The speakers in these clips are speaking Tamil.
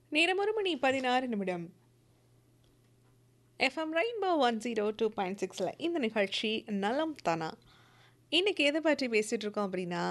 நேரம் ஒரு மணி பதினாறு நிமிடம் FM rainbow one zero two point சிக்ஸில் இந்த நிகழ்ச்சி நலம் தானா இன்னைக்கு எதை பற்றி பேசிகிட்டு இருக்கோம் அப்படின்னா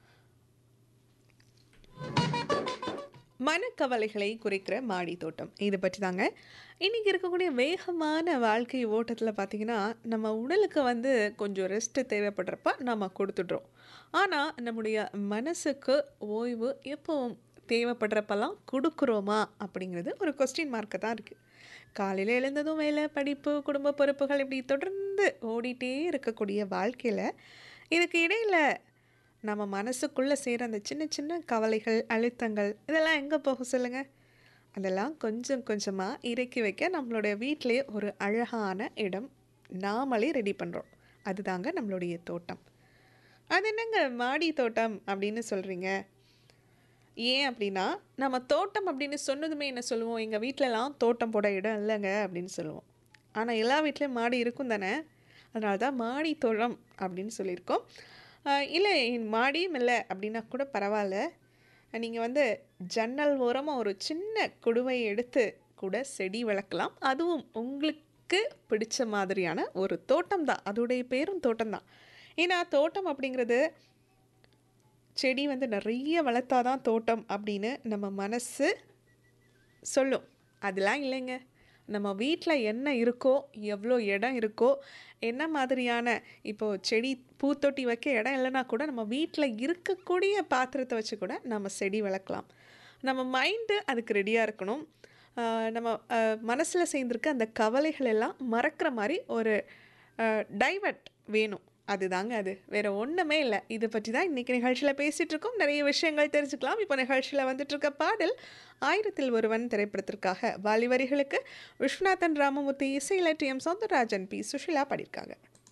மனக்கவலைகளை குறைக்கிற மாடி தோட்டம் இதை பற்றி தாங்க இன்றைக்கி இருக்கக்கூடிய வேகமான வாழ்க்கை ஓட்டத்தில் பார்த்திங்கன்னா நம்ம உடலுக்கு வந்து கொஞ்சம் ரெஸ்ட்டு தேவைப்படுறப்ப நம்ம கொடுத்துட்றோம் ஆனால் நம்முடைய மனசுக்கு ஓய்வு எப்போவும் தேவைப்படுறப்பெல்லாம் கொடுக்குறோமா அப்படிங்கிறது ஒரு கொஸ்டின் மார்க்கு தான் இருக்குது காலையில் எழுந்ததும் வேலை படிப்பு குடும்ப பொறுப்புகள் இப்படி தொடர்ந்து ஓடிட்டே இருக்கக்கூடிய வாழ்க்கையில் இதுக்கு இடையில் நம்ம மனசுக்குள்ளே சேர அந்த சின்ன சின்ன கவலைகள் அழுத்தங்கள் இதெல்லாம் எங்கே போக சொல்லுங்கள் அதெல்லாம் கொஞ்சம் கொஞ்சமாக இறக்கி வைக்க நம்மளுடைய வீட்டிலே ஒரு அழகான இடம் நாமளே ரெடி பண்ணுறோம் அதுதாங்க நம்மளுடைய தோட்டம் அது என்னங்க மாடி தோட்டம் அப்படின்னு சொல்கிறீங்க ஏன் அப்படின்னா நம்ம தோட்டம் அப்படின்னு சொன்னதுமே என்ன சொல்லுவோம் எங்கள் வீட்டிலலாம் தோட்டம் போட இடம் இல்லைங்க அப்படின்னு சொல்லுவோம் ஆனால் எல்லா வீட்லேயும் மாடி இருக்கும் தானே அதனால தான் மாடி தோட்டம் அப்படின்னு சொல்லியிருக்கோம் ஆஹ் இல்லை மாடியும் இல்லை அப்படின்னா கூட பரவாயில்ல நீங்கள் வந்து ஜன்னல் ஓரமாக ஒரு சின்ன குடுவையை எடுத்து கூட செடி வளர்க்கலாம் அதுவும் உங்களுக்கு பிடிச்ச மாதிரியான ஒரு தோட்டம் தான் அதோடைய பேரும் தோட்டம் தான் ஏன்னா தோட்டம் அப்படிங்கிறது செடி வந்து நிறைய வளர்த்தாதான் தோட்டம் அப்படின்னு நம்ம மனசு சொல்லும் அதெல்லாம் இல்லைங்க நம்ம வீட்டில் என்ன இருக்கோ எவ்வளோ இடம் இருக்கோ என்ன மாதிரியான இப்போது செடி பூத்தொட்டி வைக்க இடம் இல்லைன்னா கூட நம்ம வீட்டில் இருக்கக்கூடிய பாத்திரத்தை வச்சு கூட நம்ம செடி வளர்க்கலாம் நம்ம மைண்டு அதுக்கு ரெடியாக இருக்கணும் ஆஹ் நம்ம மனசில் சேர்ந்துருக்க அந்த கவலைகள் எல்லாம் மறக்கிற மாதிரி ஒரு டைவர்ட் வேணும் அதுதாங்க அது வேறு ஒன்றுமே இல்லை இதை பற்றி தான் இன்றைக்கி நிகழ்ச்சியில் பேசிகிட்டு இருக்கோம் நிறைய விஷயங்கள் தெரிஞ்சுக்கலாம் இப்போ நிகழ்ச்சியில் வந்துட்டு இருக்க பாடல் ஆயிரத்தில் ஒருவன் திரைப்படத்திற்காக வாலிவரிகளுக்கு விஸ்வநாதன் ராமமூர்த்தி இசையில் T M Soundararajan P Susheela பாடியிருக்காங்க